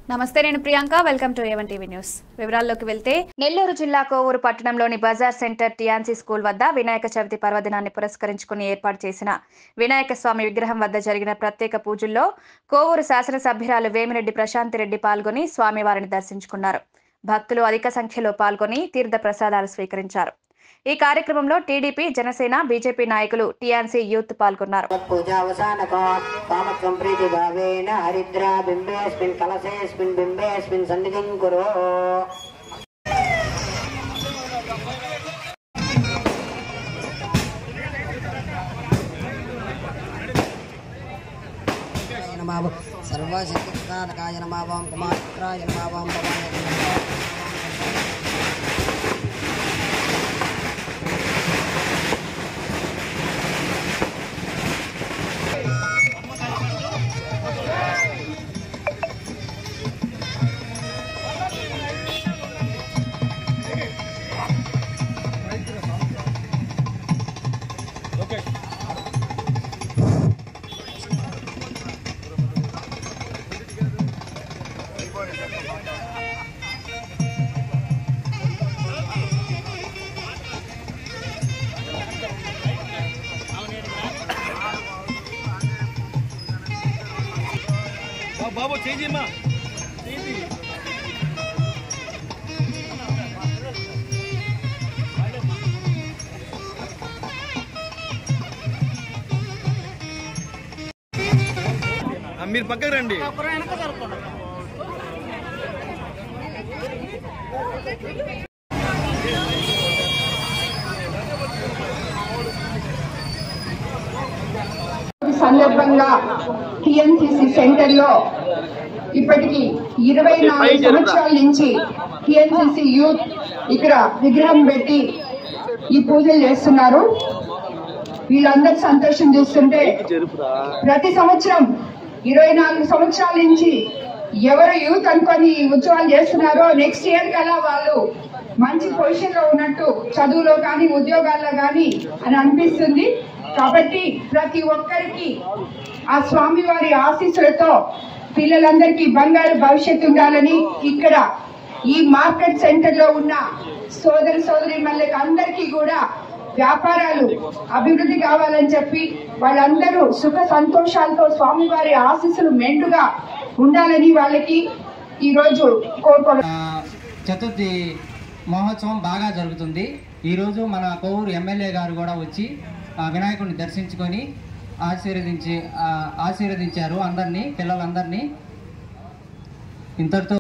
నమస్తే నేను Priyanka welcome to A one TV news వివరాల్లోకి వెళ్తే నెల్లూరు జిల్లా కోవూరు పట్టణంలోని బజార్ సెంటర్ టియాన్సీ స్కూల్ వద్ద వినాయక చవితి పర్వదినాన్ని పురస్కరించుకుని ఏర్పాటు చేసిన వినాయక స్వామి విగ్రహం వద్ద జరిగిన ప్రత్యేక పూజల్లో కోవూరు శాసనసభ్యురాలు వేమిరెడ్డి ప్రశాంతిరెడ్డి పాల్గొని స్వామివారిని దర్శించుకున్నారు భక్తులు అధిక సంఖ్యలో పాల్గొని తీర్థ ప్రసాదాలు స్వీకరించారు ఈ కార్యక్రమంలో టీడీపీ జనసేన బీజేపీ నాయకులు టీఎన్సీ యూత్ పాల్గొన్నారు పూజావసానకో కామత్వం ప్రీతిభావేన హరిద్రా బింబేస్మిన్ కలశేస్మిన్ బింబేస్మిన్ సన్నిధిం కురో నమావ సర్వశక్తికారకాయ నమావాం కుమారాయ నమావాం భవాయ నమావాం బాబు చేజిమ్మా మీరు పక్కకు రండి ఈ సందర్భంగా టిఎన్సిసి సెంటర్ లో ఇప్పటికి ఇరవై నాలుగు సంవత్సరాల నుంచి టిఎన్సిసి యూత్ ఇక్కడ విగ్రహం పెట్టి ఈ పూజలు చేస్తున్నారు వీళ్ళందరూ సంతోషం చూస్తుంటే ప్రతి సంవత్సరం ఇరవై నాలుగు సంవత్సరాల నుంచి ఎవరు యూత్ అనుకొని ఈ ఉత్సవాలు చేస్తున్నారో నెక్స్ట్ ఇయర్ కల్లా వాళ్ళు మంచి పొజిషన్ లో ఉన్నట్టు చదువులో కానీ ఉద్యోగాల్లో కానీ అని అనిపిస్తుంది కాబట్టి ప్రతి ఒక్కరికి ఆ స్వామివారి ఆశీస్సులతో పిల్లలందరికీ బంగారు భవిష్యత్తు ఉండాలని ఇక్కడ ఈ మార్కెట్ సెంటర్ లో ఉన్న సోదర సోదరి మళ్ళీ అందరికీ కూడా వ్యాపారాలు అభివృద్ధి కావాలని చెప్పి వాళ్ళందరూ సుఖ సంతోషాలతో స్వామివారి ఆశీస్సులు మెండుగా ఉండాలని వాళ్ళకి ఈ రోజు కోరుకోవడం ఆ, చతుర్థి మహోత్సవం బాగా జరుగుతుంది ఈరోజు మన కోవూరు ఎమ్మెల్యే గారు కూడా వచ్చి ఆ వినాయకుడిని దర్శించుకొని ఆశీర్వదించి ఆ, ఆశీర్వదించారు అందరినీ పిల్లలందరినీ ఇంతటితో